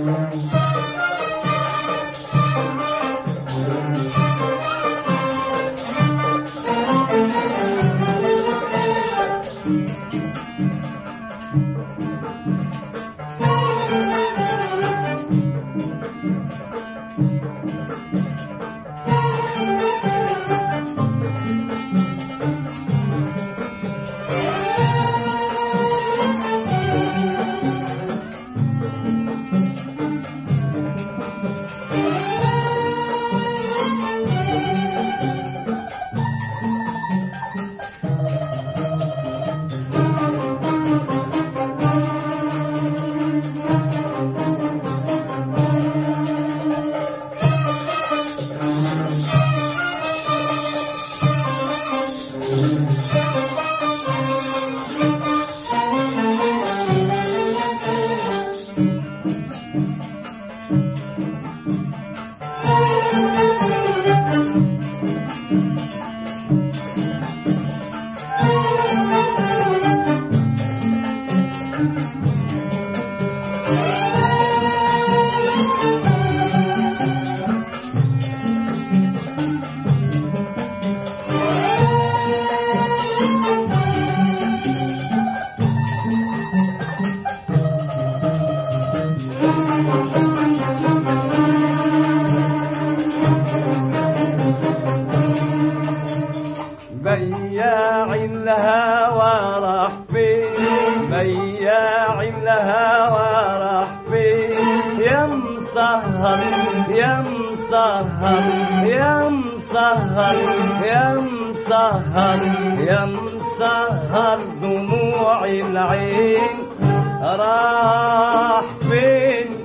بياع الهوى راح فين بياع الهوى راح فين يا مسهر يا مسهر يا مسهر يا مسهر يا مسهر دموع العين راح فين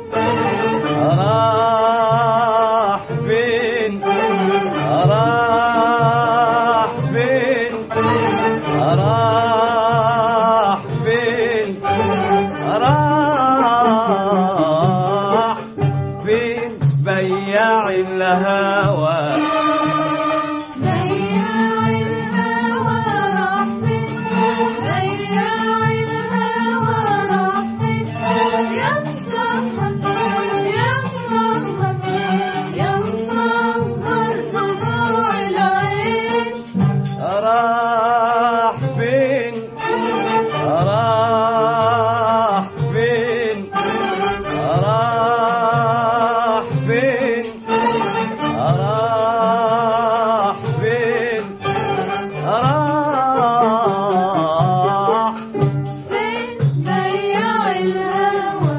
راح فين راح فين راح فين راح فين بياع الهوى بياع الهوى راح فين بياع الهوى راح فين يا مسهر يا مسهر يا مسهر دموع العين راح فين راح فين راح فين راح فين راح فين بياع الهوى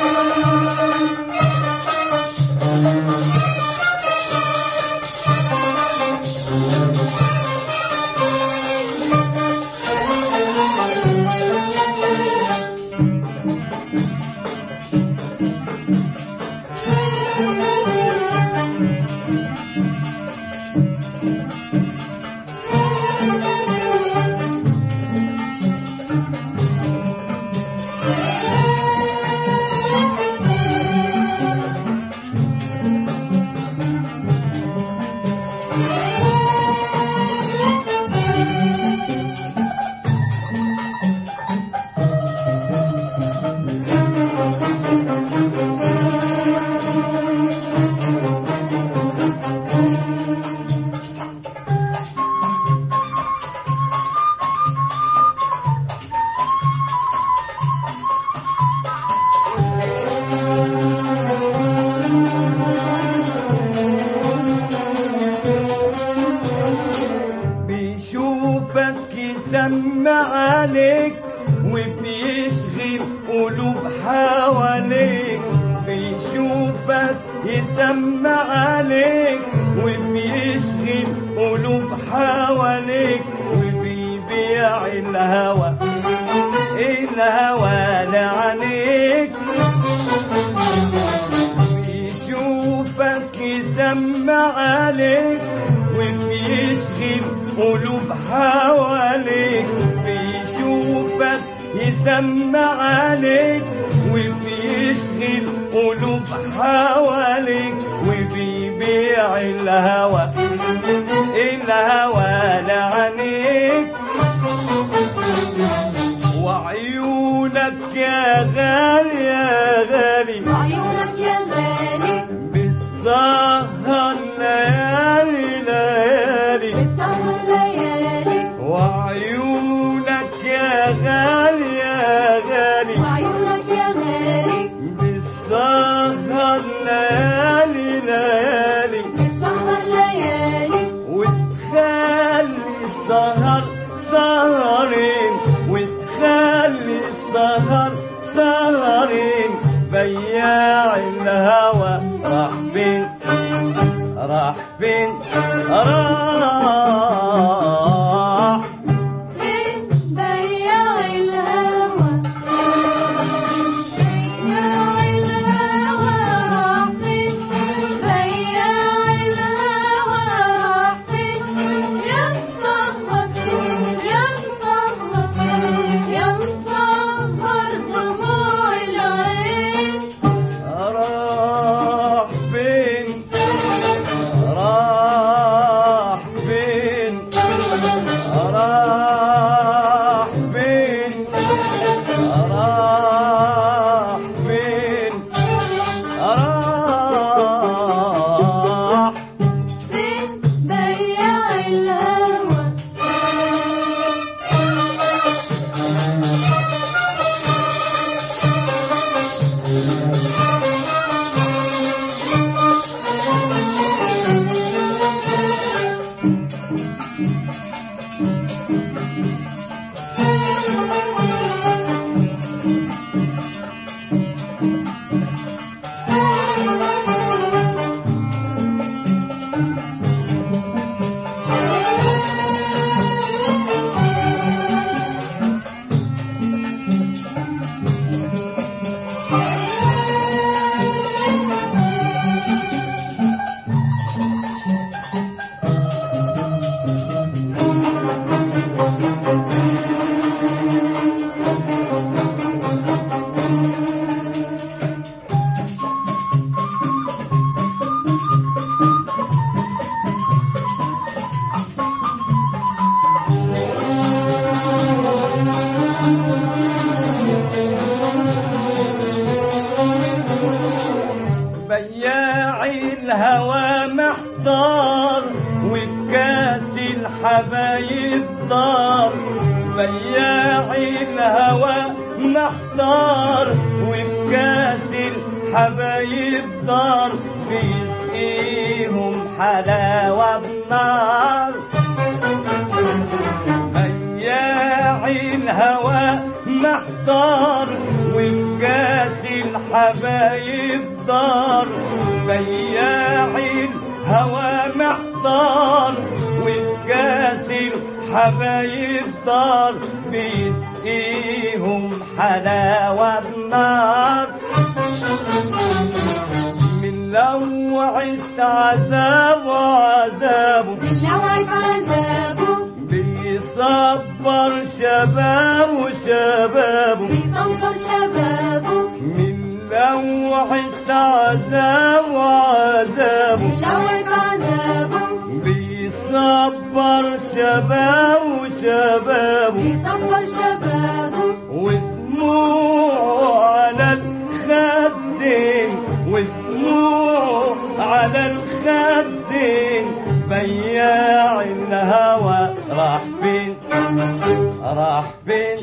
بيشوفك يسمع عليك وبيشغل قلوب حواليك بيشوفك يسمع عليك وبيشغل قلوب حواليك وبيبيع الهوى الهوى لعنيك بيشوفك يسمع عليك وبيشغل قلوب حواليك بيشوفك يسمع عليك وبيشغل قلوب حواليك وبيبيع الهوى الهوى لعنيك وعيونك يا غالي يا غالي عيونك نارين بياع الهوى راح فين راح فين راح فين بياع الهوى بياع الهوى راح فين بياع الهوى راح فين يا مسهر يا مسهر يا مسهر دموع العين راح فين راح فين راح فين راح فين راح فين بياع الهوى بياع الهوى محتار وبكاس الحبايب دار بياع الهوى محتار وبكاس الحبايب دار بيسقيهم حلاوة بنار بياع الهوى محتار وبكاس الحبايب دار بياع الهوى محتار وبكاس الحبايب دار بيسقيهم حلاوة بنار من لوعة عذاب وعذابه باللوعة عذابه بيصبر شبابه شبابه بيصبر شبابه من لوعة عذاب وعذابه باللوعة عذابه بيصبر شبابه شبابه بيصبر شبابه ودموع على الخدين ودموع على الخدين بياع الهوى راح فين راح فين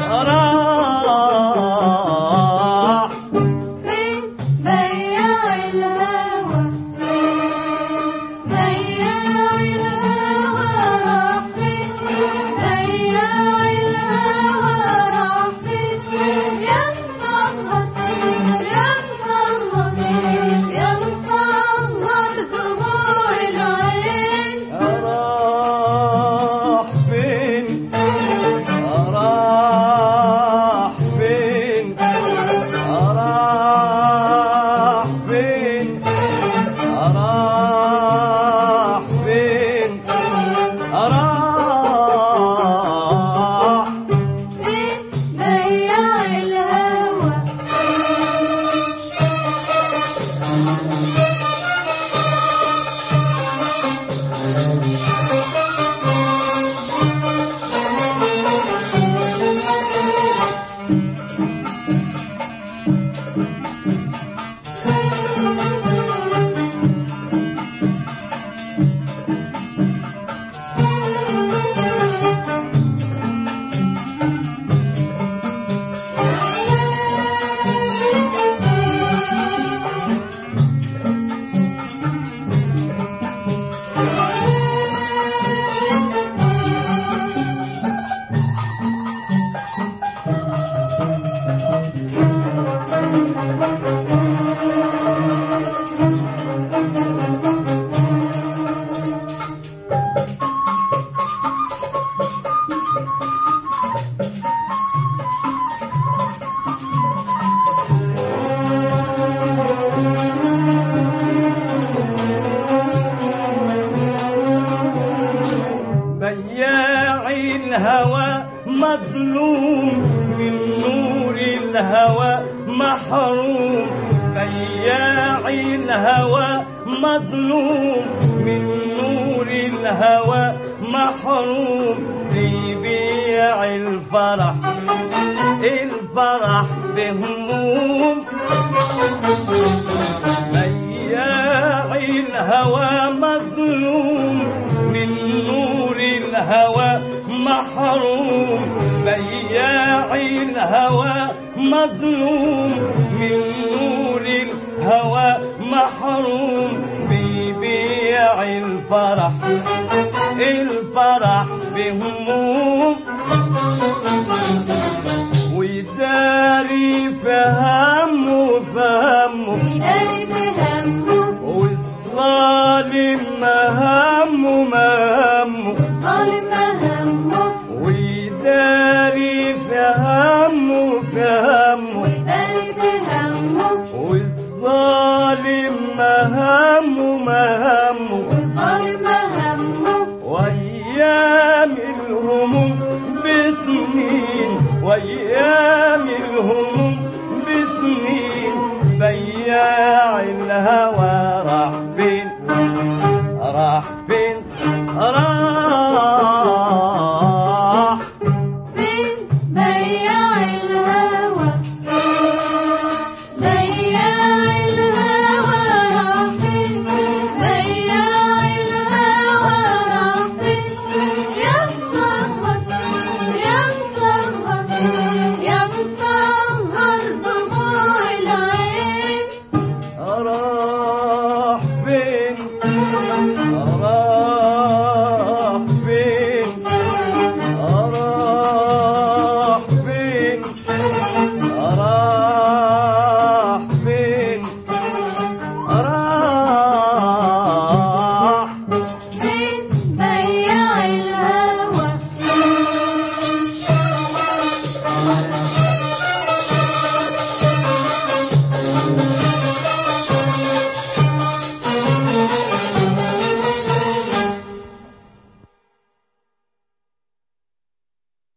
راح فين بياع الهوى بياع الهوى راح فين بياع الهوى راح فين يا مسهر يا مسهر يا مسهر دموع العين راح فين راح فين راح فين راح فين راح فين بياع الهوى بياع الهوى مظلوم من نور الهوى محروم بياع الهوى مظلوم من نور الهوى محروم بيبيع الفرح الفرح بهموم بياع الهوى مظلوم من نور الهوى محروم بياع الهوى مظلوم من نور الهوى محروم بيبيع الفرح الفرح بهموم ويداري فهمه فهمه